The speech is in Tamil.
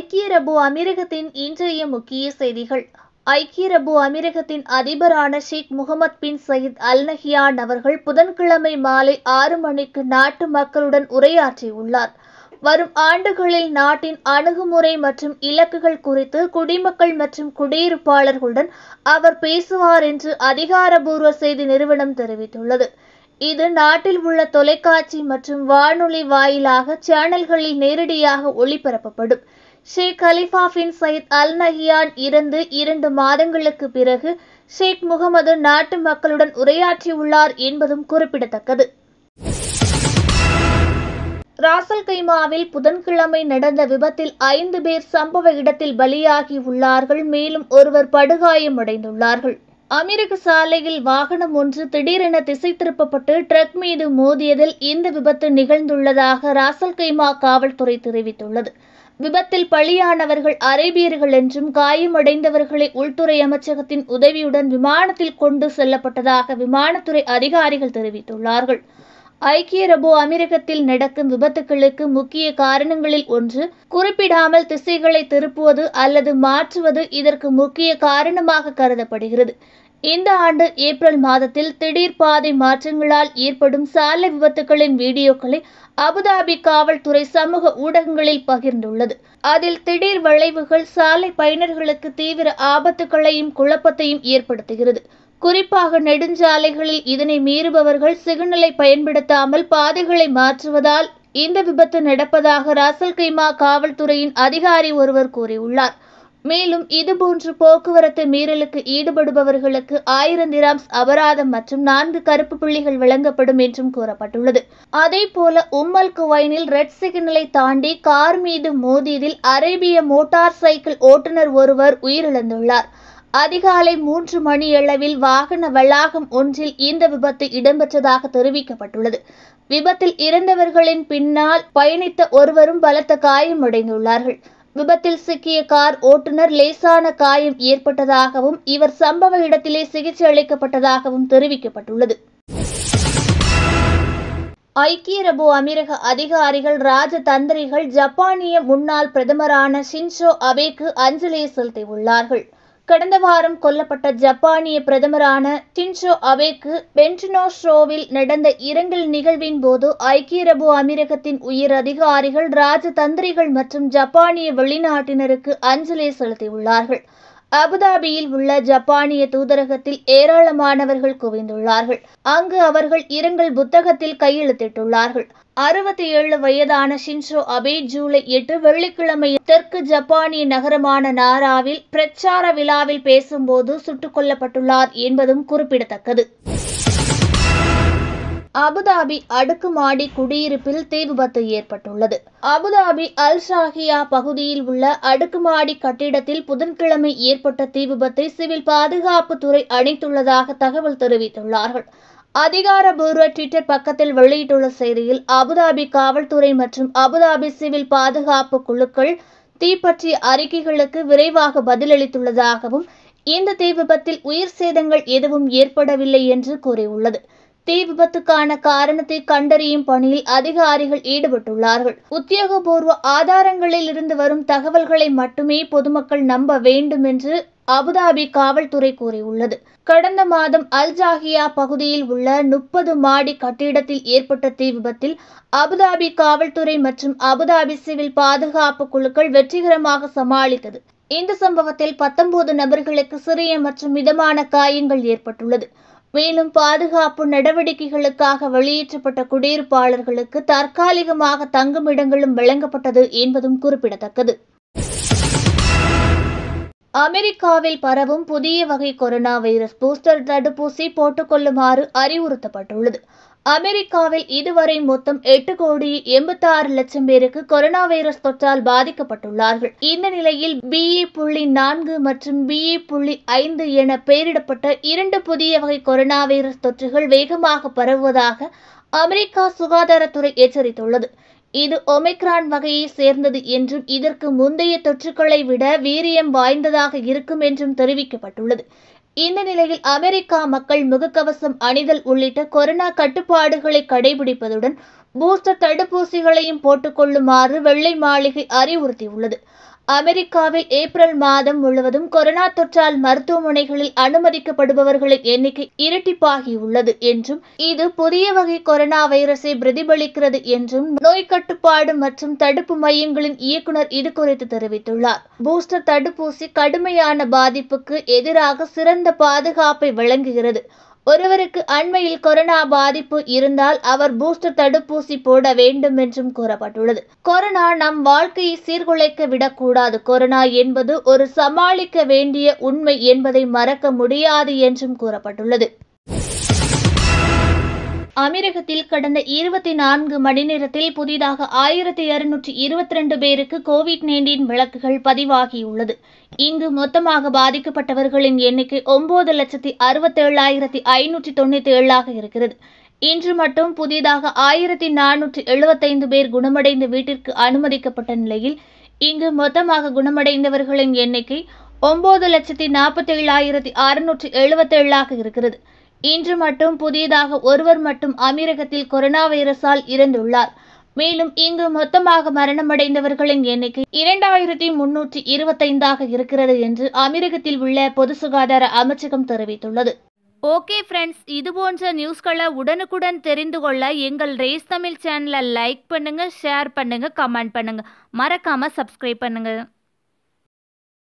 ஐக்கிய அரபு அமீரகத்தின் இன்றைய முக்கிய செய்திகள் ஐக்கிய அரபு அமீரகத்தின் அதிபரான Sheikh Mohamed bin Zayed Al Nahyan அவர்கள் புதன்கிழமை மாலை ஆறு மணிக்கு நாட்டு மக்களுடன் உரையாற்றியுள்ளார் வரும் ஆண்டுகளில் நாட்டின் அணுகுமுறை மற்றும் இலக்குகள் குறித்து குடிமக்கள் மற்றும் குடியிருப்பாளர்களுடன் அவர் பேசுவார் என்று அதிகாரபூர்வ செய்தி நிறுவனம் தெரிவித்துள்ளது இது நாட்டில் உள்ள தொலைக்காட்சி மற்றும் வானொலி வாயிலாக சேனல்களில் நேரடியாக ஒளிபரப்பப்படும் Sheikh Khalifa bin Zayed Al Nahyan இறந்து இரண்டு மாதங்களுக்கு பிறகு ஷேக் முகமது நாட்டு மக்களுடன் உரையாற்றியுள்ளார் என்பதும் குறிப்பிடத்தக்கது ராசல் கைமாவில் புதன்கிழமை நடந்த விபத்தில் ஐந்து பேர் சம்பவ இடத்தில் பலியாகி உள்ளார்கள் மேலும் ஒருவர் படுகாயமடைந்துள்ளார்கள் அமெரிக்க சாலையில் வாகனம் ஒன்று திடீரென திசை திருப்பப்பட்டு ட்ரக் மீது மோதியதில் இந்த விபத்து நிகழ்ந்துள்ளதாக ராசல் கைமா காவல்துறை தெரிவித்துள்ளது விபத்தில் பலியானவர்கள் அரேபியர்கள் என்றும் காயமடைந்தவர்களை உள்துறை அமைச்சகத்தின் உதவியுடன் விமானத்தில் கொண்டு செல்லப்பட்டதாக விமானத்துறை அதிகாரிகள் தெரிவித்துள்ளார்கள் ஐக்கிய அரபு அமீரகத்தில் நடக்கும் விபத்துகளுக்கு முக்கிய காரணங்களில் ஒன்று குறிப்பிடாமல் திசைகளை திருப்புவது அல்லது மாற்றுவது இதற்கு முக்கிய காரணமாக கருதப்படுகிறது இந்த ஆண்டு ஏப்ரல் மாதத்தில் திடீர் பாதை மாற்றங்களால் ஏற்படும் சாலை விபத்துகளின் வீடியோக்களை அபுதாபி காவல்துறை சமூக ஊடகங்களில் பகிர்ந்துள்ளது அதில் திடீர் வளைவுகள் சாலை பயணர்களுக்கு தீவிர ஆபத்துகளையும் குழப்பத்தையும் ஏற்படுத்துகிறது குறிப்பாக நெடுஞ்சாலைகளில் இதனை மீறுபவர்கள் சிக்னலை பயன்படுத்தாமல் பாதைகளை மாற்றுவதால் இந்த விபத்து நடப்பதாக ராசல் கைமா காவல்துறையின் அதிகாரி ஒருவர் கூறியுள்ளார் மேலும் இதுபோன்று போக்குவரத்து மீறலுக்கு ஈடுபடுபவர்களுக்கு ஆயிரம் திராம்ஸ் அபராதம் மற்றும் நான்கு கருப்பு புள்ளிகள் வழங்கப்படும் என்றும் கூறப்பட்டுள்ளது அதே போல உம்மல் குவைனில் ரெட் சிக்னலை தாண்டி கார் மீது மோதியதில் அரேபிய மோட்டார் சைக்கிள் ஓட்டுநர் ஒருவர் உயிரிழந்துள்ளார் அதிகாலை மூன்று மணியளவில் வாகன வளாகம் ஒன்றில் இந்த விபத்து இடம்பெற்றதாக தெரிவிக்கப்பட்டுள்ளது விபத்தில் இறந்தவர்களின் பின்னால் பயணித்த ஒருவரும் பலத்த காயமடைந்துள்ளார்கள் விபத்தில் சிக்கிய கார் ஓட்டுநர் லேசான காயம் ஏற்பட்டதாகவும் இவர் சம்பவ இடத்திலே சிகிச்சை அளிக்கப்பட்டதாகவும் தெரிவிக்கப்பட்டுள்ளது ஐக்கிய அரபு அமீரக அதிகாரிகள் ராஜதந்திரிகள் ஜப்பானிய முன்னாள் பிரதமரான ஷின்சோ அபேக்கு அஞ்சலி செலுத்தியுள்ளார்கள் கடந்த வாரம் கொல்லப்பட்ட ஜப்பானிய பிரதமரான ஷின்சோ அபேக்கு பென்டினோ ஷோவில் நடந்த இரங்கல் நிகழ்வின் போது ஐக்கிய அரபு அமீரகத்தின் உயர் அதிகாரிகள் ராஜதந்திரிகள் மற்றும் ஜப்பானிய வெளிநாட்டினருக்கு அஞ்சலி செலுத்தியுள்ளார்கள் அபுதாபியில் உள்ள ஜப்பானிய தூதரகத்தில் ஏராளமானவர்கள் குவிந்துள்ளார்கள் அங்கு அவர்கள் இரங்கல் புத்தகத்தில் கையெழுத்திட்டுள்ளார்கள் அறுபத்தி ஏழு வயதான ஷின்சோ அபே ஜூலை எட்டு வெள்ளிக்கிழமை தெற்கு ஜப்பானிய நகரமான நாராவில் பிரச்சார விழாவில் பேசும்போது சுட்டுக் கொல்லப்பட்டுள்ளார் என்பதும் குறிப்பிடத்தக்கது அபுதாபி அடுக்குமாடி குடியிருப்பில் தீ விபத்து ஏற்பட்டுள்ளது அபுதாபி அல் ஷாஹியா பகுதியில் உள்ள அடுக்குமாடி கட்டிடத்தில் புதன்கிழமை ஏற்பட்ட தீ விபத்தை சிவில் பாதுகாப்பு துறை அணைத்துள்ளதாக தகவல் தெரிவித்துள்ளார்கள் அதிகாரபூர்வ ட்விட்டர் பக்கத்தில் வெளியிட்டுள்ள செய்தியில் அபுதாபி காவல்துறை மற்றும் அபுதாபி சிவில் பாதுகாப்பு குழுக்கள் தீ பற்றிய அறிக்கைகளுக்கு விரைவாக பதிலளித்துள்ளதாகவும் இந்த தீ விபத்தில் உயிர் சேதங்கள் எதுவும் ஏற்படவில்லை என்று கூறியுள்ளது தீ விபத்துக்கான காரணத்தை கண்டறியும் பணியில் அதிகாரிகள் ஈடுபட்டுள்ளார்கள் உத்தியோகபூர்வ ஆதாரங்களில் இருந்து வரும் தகவல்களை மட்டுமே பொதுமக்கள் நம்ப வேண்டும் என்று அபுதாபி காவல்துறை கூறியுள்ளது கடந்த மாதம் அல் ஜாகியா பகுதியில் உள்ள முப்பது மாடி கட்டிடத்தில் ஏற்பட்ட தீ விபத்தில் அபுதாபி காவல்துறை மற்றும் அபுதாபி சிவில் பாதுகாப்பு குழுக்கள் வெற்றிகரமாக சமாளித்தது இந்த சம்பவத்தில் பத்தொன்பது நபர்களுக்கு சிறிய மற்றும் மிதமான காயங்கள் ஏற்பட்டுள்ளது மேலும் பாதுகாப்பு நடவடிக்கைகளுக்காக வெளியேற்றப்பட்ட குடியிருப்பாளர்களுக்கு தற்காலிகமாக தங்குமிடங்களும் வழங்கப்பட்டது என்பதும் குறிப்பிடத்தக்கது அமெரிக்காவில் பரவும் புதிய வகை கொரோனா வைரஸ் பூஸ்டர் தடுப்பூசி போட்டுக்கொள்ளுமாறு அறிவுறுத்தப்பட்டுள்ளது அமெரிக்காவில் இதுவரை மொத்தம் எட்டு கோடி எண்பத்தாறு லட்சம் பேருக்கு கொரோனா வைரஸ் தொற்றால் பாதிக்கப்பட்டுள்ளார்கள் இந்த நிலையில் பிஏ புள்ளி நான்கு மற்றும் பிஏ புள்ளி ஐந்து என பெயரிடப்பட்ட இரண்டு புதிய வகை கொரோனா வைரஸ் தொற்றுகள் வேகமாக பரவுவதாக அமெரிக்கா சுகாதாரத்துறை எச்சரித்துள்ளது இது ஒமிக்ரான் வகையை சேர்ந்தது என்றும் இதற்கு முந்தைய தொற்றுக்களை விட வீரியம் வாய்ந்ததாக இருக்கும் என்றும் தெரிவிக்கப்பட்டுள்ளது இந்த நிலையில் அமெரிக்கா மக்கள் முகக்கவசம் அணிதல் உள்ளிட்ட கொரோனா கட்டுப்பாடுகளை கடைபிடிப்பதுடன் பூஸ்டர் தடுப்பூசிகளையும் போட்டுக்கொள்ளுமாறு வெள்ளை மாளிகை அறிவுறுத்தியுள்ளது அமெரிக்காவில் ஏப்ரல் மாதம் முழுவதும் கொரோனா தொற்றால் மருத்துவமனைகளில் அனுமதிக்கப்படுபவர்களின் எண்ணிக்கை இரட்டிப்பாகியுள்ளது என்றும் இது புதிய வகை கொரோனா வைரஸை பிரதிபலிக்கிறது என்றும் நோய் கட்டுப்பாடு மற்றும் தடுப்பு மையங்களின் இயக்குனர் இது குறித்து தெரிவித்துள்ளார் பூஸ்டர் தடுப்பூசி கடுமையான பாதிப்புக்கு எதிராக சிறந்த பாதுகாப்பை வழங்குகிறது ஒருவருக்கு அண்மையில் கொரோனா பாதிப்பு இருந்தால் அவர் பூஸ்டர் தடுப்பூசி போட வேண்டும் என்றும் கூறப்பட்டுள்ளது கொரோனா நம் வாழ்க்கையை சீர்குலைக்க விடக்கூடாது கொரோனா என்பது ஒரு சமாளிக்க வேண்டிய உண்மை என்பதை மறக்க முடியாது என்றும் கூறப்பட்டுள்ளது அமீரகத்தில் கடந்த இருபத்தி நான்கு மணி நேரத்தில் புதிதாக ஆயிரத்தி இருநூற்றி இருபத்தி ரெண்டு பேருக்கு கோவிட் நைன்டீன் விளக்குகள் பதிவாகியுள்ளது இங்கு மொத்தமாக பாதிக்கப்பட்டவர்களின் எண்ணிக்கை ஒன்பது லட்சத்தி அறுபத்தேழாயிரத்தி ஐநூற்றி தொண்ணூற்றி ஏழாக இருக்கிறது இன்று மட்டும் புதிதாக ஆயிரத்தி நானூற்றி எழுபத்தைந்து பேர் குணமடைந்து வீட்டிற்கு அனுமதிக்கப்பட்ட நிலையில் இங்கு மொத்தமாக குணமடைந்தவர்களின் எண்ணிக்கை ஒன்பது லட்சத்தி நாற்பத்தேழாயிரத்தி அறுநூற்றி எழுபத்தேழாக இருக்கிறது இன்று மட்டும் புதியதாக ஒருவர் மட்டும் அமீரகத்தில் கொரோனா வைரஸால் இறந்துள்ளார் மேலும் இங்கு மொத்தமாக மரணமடைந்தவர்களின் எண்ணிக்கை இரண்டாயிரத்தி முன்னூற்றி இருபத்தைந்தாக இருக்கிறது என்று அமீரகத்தில் உள்ள பொது சுகாதார அமைச்சகம் தெரிவித்துள்ளது ஓகே ஃப்ரெண்ட்ஸ் இது போன்ற நியூஸ்களை உடனுக்குடன் தெரிந்து கொள்ள எங்கள் ரேஸ் தமிழ் சேனலை லைக் பண்ணுங்க ஷேர் பண்ணுங்க கமெண்ட் பண்ணுங்க மறக்காம சப்ஸ்கிரைப் பண்ணுங்க